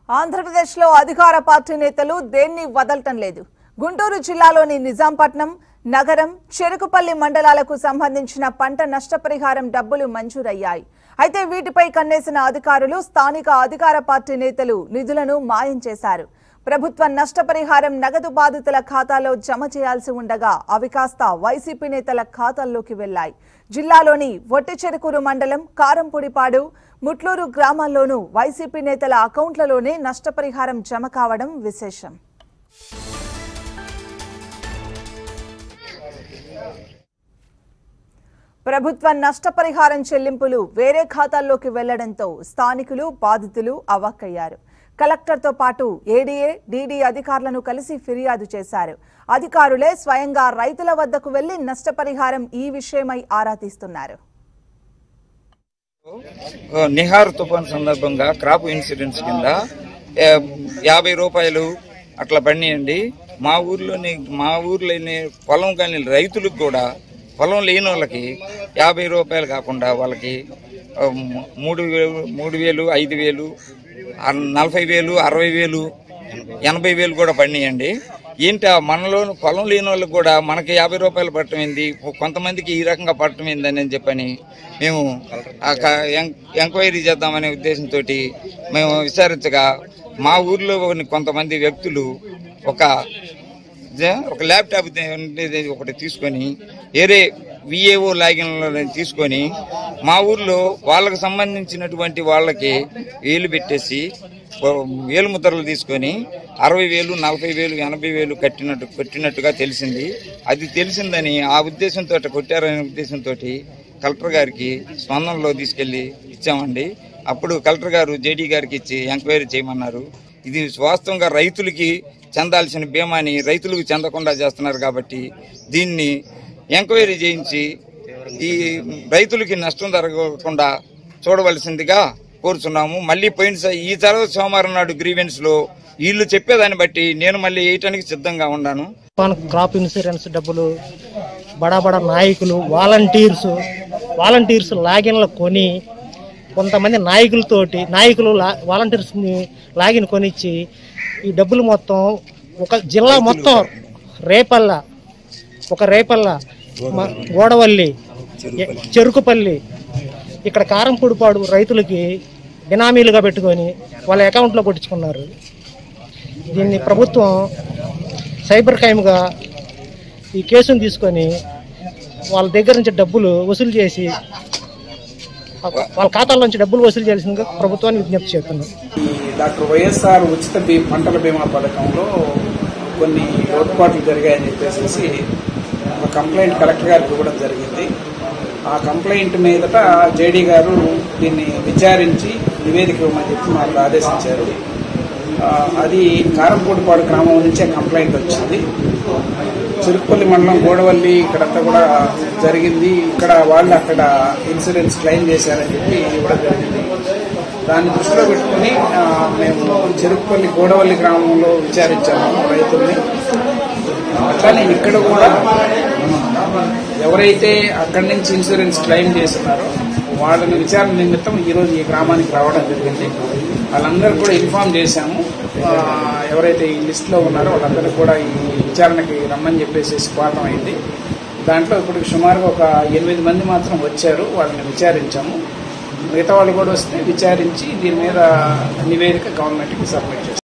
ఆంధ్రప్రదేశ్లో అధికార పార్టీ నేతలు దేన్ని వదలటం లేదు గుంటూరు జిల్లాలోని నిజాంపట్నం నగరం చెరుకుపల్లి మండలాలకు సంబంధించిన పంట నష్టపరిహారం డబ్బులు మంజూరయ్యాయి అయితే వీటిపై కన్నేసిన అధికారులు స్థానిక అధికార పార్టీ నేతలు నిధులను మాయం చేశారు ప్రభుత్వ నష్టపరిహారం నగదు బాధితుల ఖాతాలో జమ చేయాల్సి ఉండగా అవి కాస్త వైసీపీ నేతల ఖాతాల్లోకి వెళ్లాయి జిల్లాలోని ఒట్టిచెరుకూరు మండలం కారంపొడిపాడు ముట్లూరు గ్రామాల్లోనూ వైసీపీ నేతల అకౌంట్లలోనే నష్టపరిహారం జమ కావడం విశేషం ప్రభుత్వ నష్టపరిహారం చెల్లింపులు వేరే ఖాతాల్లోకి వెళ్లడంతో స్థానికులు బాధితులు అవాక్కయ్యారు కలెక్టర్తో పాటు ఏడీఏ డీడీ అధికారులను కలిసి ఫిర్యాదు చేశారు అధికారులే స్వయంగా రైతుల వద్దకు వెళ్లి నష్టపరిహారం ఈ విషయమై ఆరా తీస్తున్నారు నిహార్ తుఫాన్ సందర్భంగా క్రాప్ ఇన్సూరెన్స్ కింద ఏ, యాభై రూపాయలు అట్లా పడినాయండి మా ఊర్లోని మా ఊర్లోని పొలం కానీ రైతులకు కూడా పొలం లేని వాళ్ళకి యాభై రూపాయలు కాకుండా వాళ్ళకి ఆ, మూడు వేలు మూడు వేలు ఐదు వేలు ఆ, నలభై వేలు అరవై వేలు ఎనభై వేలు కూడా పడినాయండి ఏంటి ఆ మనలో పొలం లేని వాళ్ళకి కూడా మనకి యాభై రూపాయలు పట్టడం ఏంది కొంతమందికి ఈ రకంగా పట్టడం ఏందని అని చెప్పని మేము ఆ క- ఎం- ఎంక్వైరీ చేద్దామనే ఉద్దేశంతో మేము విచారించగా మా ఊర్లో ఉన్న కొంతమంది వ్యక్తులు ఒక జ- ఒక ల్యాప్టాప్ ది- ఉండేది ఒకటి తీసుకొని వేరే విఏఓ లాగిన్లో తీసుకొని మా ఊర్లో వాళ్ళకి సంబంధించినటువంటి వాళ్ళకి వేలు పెట్టేసి ఓ వేలు ముద్రలు తీసుకొని అరవై వేలు నలభై వేలు ఎనభై వేలు కట్టినట్టు కట్టినట్టుగా తెలిసింది అది తెలిసిందని ఆ ఉద్దేశంతో కొట్టారనే ఉద్దేశంతో కలెక్టర్ గారికి స్పందనలో తీసుకెళ్లి ఇచ్చామండి అప్పుడు కలెక్టర్ గారు జేడీ గారికి ఇచ్చి ఎంక్వైరీ చేయమన్నారు ఇది వాస్తవంగా రైతులకి చెందాల్సిన బీమాని రైతులకు చెందకుండా చేస్తున్నారు కాబట్టి దీన్ని ఎంక్వైరీ చేయించి ఈ రైతులకి నష్టం జరగకుండా చూడవలసిందిగా కోరుచున్నాము మళ్ళీ పోయిన స- ఈ తర్వాత సోమవారం నాడు గ్రీవెన్స్ లో వీళ్ళు చెప్పేదాన్ని బట్టి నేను మళ్ళీ వేయటానికి సిద్ధంగా ఉన్నాను తుఫాన్ క్రాప్ ఇన్సూరెన్స్ డబ్బులు బడా బడా నాయకులు వాలంటీర్స్ వాలంటీర్స్ లాగిన్లు కొని కొంతమంది నాయకులతోటి నాయకులు లా- వాలంటీర్స్ని లాగిన్ కొనిచ్చి ఈ డబ్బులు మొత్తం ఒక జిల్లా మొత్తం రేపల్ల ఒక రేపల్ల మ- గోడవల్లి ఎ- చెరుకుపల్లి ఇక్కడ కారంపూడిపాడు రైతులకి బినామీలుగా పెట్టుకొని వాళ్ళ అకౌంట్లో కొట్టించుకున్నారు దీన్ని ప్రభుత్వం సైబర్ క్రైమ్గా ఈ కేసును తీసుకొని వాళ్ళ దగ్గర నుంచి డబ్బులు వసూలు చేసి వాళ్ళ ఖాతాల నుంచి డబ్బులు వసూలు చేయాల్సిందిగా ప్రభుత్వాన్ని విజ్ఞప్తి చేస్తున్నాం ఈ డాక్టర్ వైఎస్ఆర్ ఉచిత బీ పంటల బీమా పథకంలో కొన్ని లోటుపాట్లు జరిగాయని చెప్పేసి ఒక కంప్లైంట్ కలెక్టర్ గారికి ఇవ్వడం జరిగింది ఆ కంప్లైంట్ మీదట జేడీ గారు దీన్ని విచారించి నివేదిక ఇవ్వమని చెప్పి మాకు ఆదేశించారు ఆ, అది కారంపూడిపాడు గ్రామం నుంచే కంప్లైంట్ వచ్చింది చిరుపల్లి మండలం గోడవల్లి ఇక్కడంతా కూడా జరిగింది ఇక్కడ వాళ్ళు అక్కడ ఇన్సూరెన్స్ క్లెయిమ్ చేశారని చెప్పి ఇవ్వడం జరిగింది దాన్ని దృష్టిలో పెట్టుకుని ఆ, మేము చెరుకుపల్లి గోడవల్లి గ్రామంలో విచారించాము రైతుల్ని అట్లానే ఇక్కడ కూడా ఎవరైతే అక్కడి నుంచి ఇన్సూరెన్స్ క్లెయిమ్ చేస్తున్నారో వాళ్ళని విచారణ నిమిత్తం ఈరోజు ఈ గ్రామానికి రావడం జరిగింది వాళ్ళందరూ కూడా ఇన్ఫామ్ చేశాము ఆ, ఎవరైతే ఈ లిస్ట్లో ఉన్నారో వాళ్ళందరికీ కూడా ఈ విచారణకి రమ్మని చెప్పేసి స్వాగతం అయింది దాంట్లో ఇప్పుడు సుమారుగా ఒక ఎనిమిది మంది మాత్రం వచ్చారు వాళ్ళని విచారించాము మిగతా వాళ్ళు కూడా వస్తే విచారించి దీని మీద నివేదిక గవర్నమెంట్కి సబ్మిట్ చేస్తాం